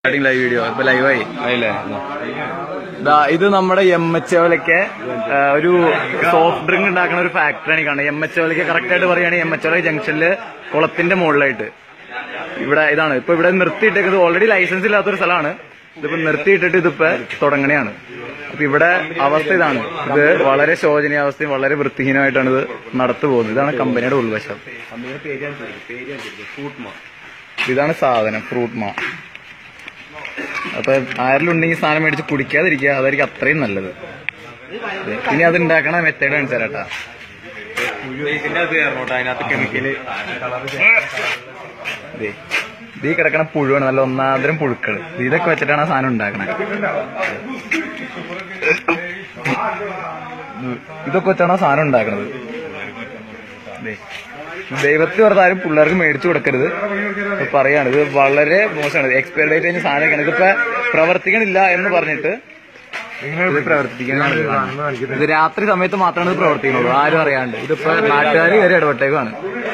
Starting live video ഇപ്പൊ ലൈവായി ദാ ഇത് നമ്മുടെ എം എച്ച് ഓലൊക്കെ ഒരു സോഫ്റ്റ് ഡ്രിങ്ക് ഉണ്ടാക്കുന്ന ഒരു ഫാക്ടറിയാണ് ഈ കാണുന്നത് എം എച്ച് ഓലൊക്കെ കറക്റ്റ് ആയിട്ട് പറയുകയാണെങ്കിൽ എം എച്ച് ഓല ജംഗ്ഷനിൽ കുളത്തിന്റെ മുകളിലായിട്ട് ഇവിടെ ഇതാണ് ഇപ്പൊ ഇവിടെ നിർത്തിയിട്ടേക്കുന്നത് ഓൾറെഡി ലൈസൻസ് ഇല്ലാത്തൊരു സ്ഥലമാണ് ഇതിപ്പോ നിർത്തിയിട്ടിട്ട് ഇതിപ്പോ തുടങ്ങണയാണ് അപ്പൊ ഇവിടെ അവസ്ഥ ഇതാണ് ഇത് വളരെ ശോചനീയാവസ്ഥയും വളരെ വൃത്തിഹീനമായിട്ടാണ് ഇത് നടത്തു പോകുന്നത് ഇതാണ് കമ്പനിയുടെ ഉൾവശം ഇതാണ് സാധനം ഫ്രൂട്ട് മാ അപ്പൊ ആരെങ്കിലും ഉണ്ടെങ്കിൽ സാധനം മേടിച്ച് കുടിക്കാതിരിക്കുക അതായിരിക്കും അത്രയും നല്ലത് ഇനി അത് ഉണ്ടാക്കണ മെത്തേഡ് കാണിച്ചു തരാട്ടാ ഇതിന്റെ അത് കയറണോട്ടോ അതിനകത്ത് കെമിക്കല് ദേ, ഇത് ഈ കിടക്കണ പുഴുവാണ് നല്ല ഒന്നാന്തരം പുഴുക്കള് ഇതൊക്കെ വെച്ചിട്ടാണ് ആ സാധനം ഉണ്ടാക്കണേ ഇതൊക്കെ വെച്ചാണ് ആ സാധനം ഉണ്ടാക്കണത് ദേ, ദൈവത്തിൽ വെറുതെ ആരും പിള്ളേർക്ക് മേടിച്ചു കൊടുക്കരുത് ഇപ്പൊ പറയാണ് ഇത് വളരെ മോശമാണ് എക്സ്പയർ ഡേറ്റ് കഴിഞ്ഞ സാധനമൊക്കെയാണ് ഇതിപ്പോ പ്രവർത്തിക്കണില്ല എന്ന് പറഞ്ഞിട്ട് ഇത് പ്രവർത്തിക്കണം ഇത് രാത്രി സമയത്ത് മാത്രമാണ് ഇത് പ്രവർത്തിക്കുന്നുള്ളൂ ആരും അറിയാണ്ട് ഇതിപ്പോ നാട്ടുകാർ കയറി ഇടപെട്ടേക്കാണ്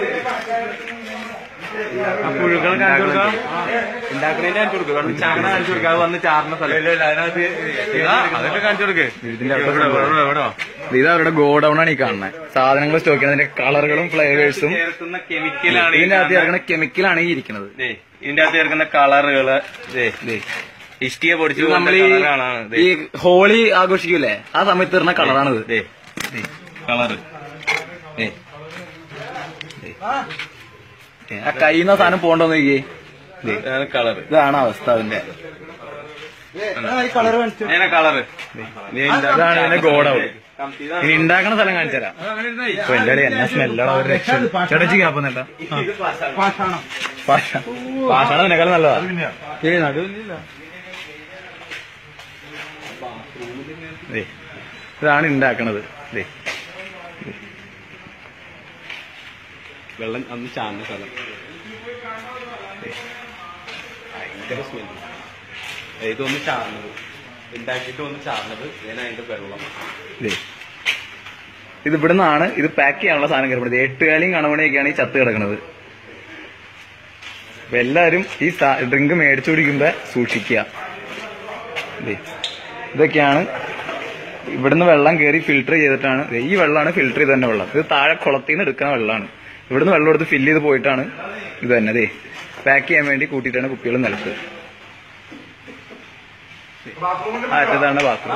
പുഴുക്കളെ കാണിച്ചു കൊടുക്കാം ഉണ്ടാക്കണേന്റെ കാണിച്ചു കൊടുക്കുക കാരണം ചാണ കാണിച്ചു കൊടുക്കുക അത് വന്ന് ചാർന്ന സ്ഥലം അതിനകത്ത് ഇതാ, അതൊക്കെ കാണിച്ചു കൊടുക്ക് ഇതിന്റെ അകത്ത് എവിടെ, എവിടെ, എവിടെ? ഇത് അവരുടെ ഗോഡൌൺ ആണ് ഈ കാണുന്നത് സാധനങ്ങൾ സ്റ്റോക്ക് ചെയ്യുന്നത് അതിന്റെ കളറുകളും ഫ്ലേവേഴ്സും ചേർക്കുന്ന കെമിക്കലാണ് ഇതിന്റെ അകത്ത് ഇറങ്ങുന്ന കെമിക്കലാണ് ഈ ഇരിക്കുന്നത് ദേ, ഇതിന്റെ അകത്ത് ചേർക്കുന്ന കളറുകള് ഇഷ്ടിക പൊടിച്ചു നമ്മൾ ഈ ഈ ഹോളി ആഘോഷിക്കൂലേ ആ സമയത്ത് ഇടുന്ന കളറാണിത് കളറ് ആ കയ്യുന്ന സാധനം പോണ്ടോന്ന് നോക്കിയേ ഇതാണ് കളറ് ഇതാണ് അവസ്ഥ അതിന്റെ ഇങ്ങനെ കളറ് ഇതാണ് ഇതിന്റെ ഗോഡൌൺ ഇനി ഉണ്ടാക്കണ സ്ഥലം കാണിച്ചുതരാം ഇപ്പൊ എന്റെ അടി എന്നാ സ്മെല്ലാണ് ഒരു രക്ഷ ചേട്ടച്ചി കാപ്പന്നേട്ടാ പാഷാണ് ഇതിനേക്കാളും നല്ലതാ ഏയ് നടുവില്ല ദേ, ഇതാണ് ഉണ്ടാക്കണത് ദേ വെള്ളം അന്ന് ചാഞ്ഞ സ്ഥലം ഭയങ്കര സ്മെല്ല് ഇതൊന്ന് ചാർന്നത് ഉണ്ടാക്കിയിട്ട് ഒന്ന് ചാർന്നത് ഇതിനാ അതിന്റെ വെള്ളം ദേ. ഇത് ഇവിടെ നിന്നാണ് ഇത് പാക്ക് ചെയ്യാനുള്ള സാധനം കയറുന്നത് എട്ടുകാലിയും കണവണിയൊക്കെയാണ് ഈ ചത്ത് കിടക്കുന്നത് അപ്പൊ എല്ലാരും ഈ ഡ്രിങ്ക് മേടിച്ചു കുടിക്കുമ്പോ സൂക്ഷിക്കുക ദേ. ഇതൊക്കെയാണ് ഇവിടുന്ന് വെള്ളം കയറി ഫിൽട്ടർ ചെയ്തിട്ടാണ് ദേ, ഈ വെള്ളമാണ് ഫിൽട്ടർ ചെയ്ത് തന്നെ വെള്ളം ഇത് താഴെ കുളത്തിൽ നിന്ന് എടുക്കുന്ന വെള്ളമാണ് ഇവിടുന്ന് വെള്ളം എടുത്ത് ഫില്ല് ചെയ്ത് പോയിട്ടാണ് ഇത് തന്നെ ദേ പാക്ക് ചെയ്യാൻ വേണ്ടി കൂട്ടിയിട്ടാണ് കുപ്പികൾ നിലത്ത് ആറ്റതാണ് ബാത്റൂം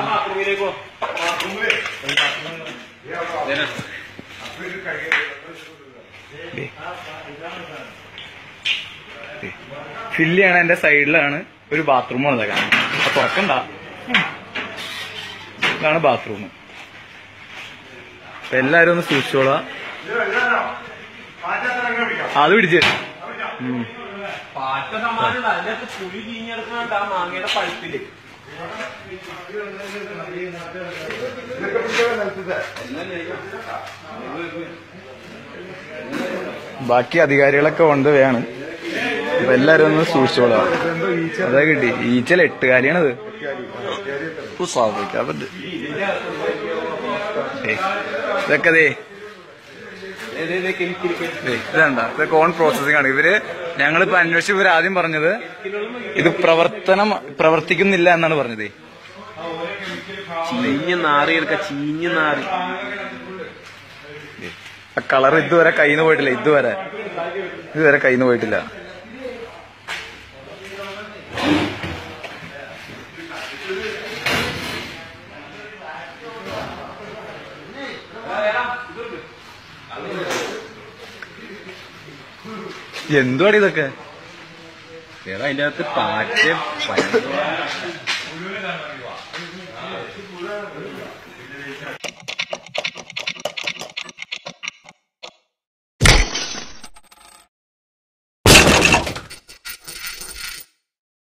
ഫില്ല് ചെയ്യണ എന്റെ സൈഡിലാണ് ഒരു ബാത്റൂം വന്നത് അപ്പൊ തുറക്കണ്ട ഇതാണ് ബാത്റൂം അപ്പൊ എല്ലാരും ഒന്ന് സൂക്ഷിച്ചോളാം അത് പിടിച്ച് ഉം. പാറ്റ സമാനമുണ്ട് അതിനകത്ത് പുളി ചീഞ്ഞെടുക്കുന്നുണ്ട് ആ മാങ്ങയുടെ പഴുത്തില് ബാക്കി അധികാരികളൊക്കെ കൊണ്ട് വേണം അപ്പൊ എല്ലാരും ഒന്ന് സൂക്ഷിച്ചോളാം അതാ കിട്ടി ഈച്ചൽ എട്ടുകാലിയാണത് സ്വാഭാവികം അപ്പൊ ഇത് ഏയ്, ഇതൊക്കെ ദേ ഇതണ്ട ഇതൊക്കെ ഓൺ പ്രോസസിംഗ് ആണ് ഇവര് ഞങ്ങളിപ്പോ അന്വേഷിച്ച് ഇവർ ആദ്യം പറഞ്ഞത് ഇത് പ്രവർത്തനം പ്രവർത്തിക്കുന്നില്ല എന്നാണ് പറഞ്ഞത് ചീഞ്ഞ നാറി എടുക്ക ചീഞ്ഞ നാറി ആ കളർ ഇതുവരെ കയ്യിൽ നിന്ന് പോയിട്ടില്ല ഇതുവരെ ഇതുവരെ കയ്യിൽ നിന്ന് പോയിട്ടില്ല എന്തുവാടി ഇതൊക്കെ വേറെ അതിന്റെ അകത്ത് പാറ്റ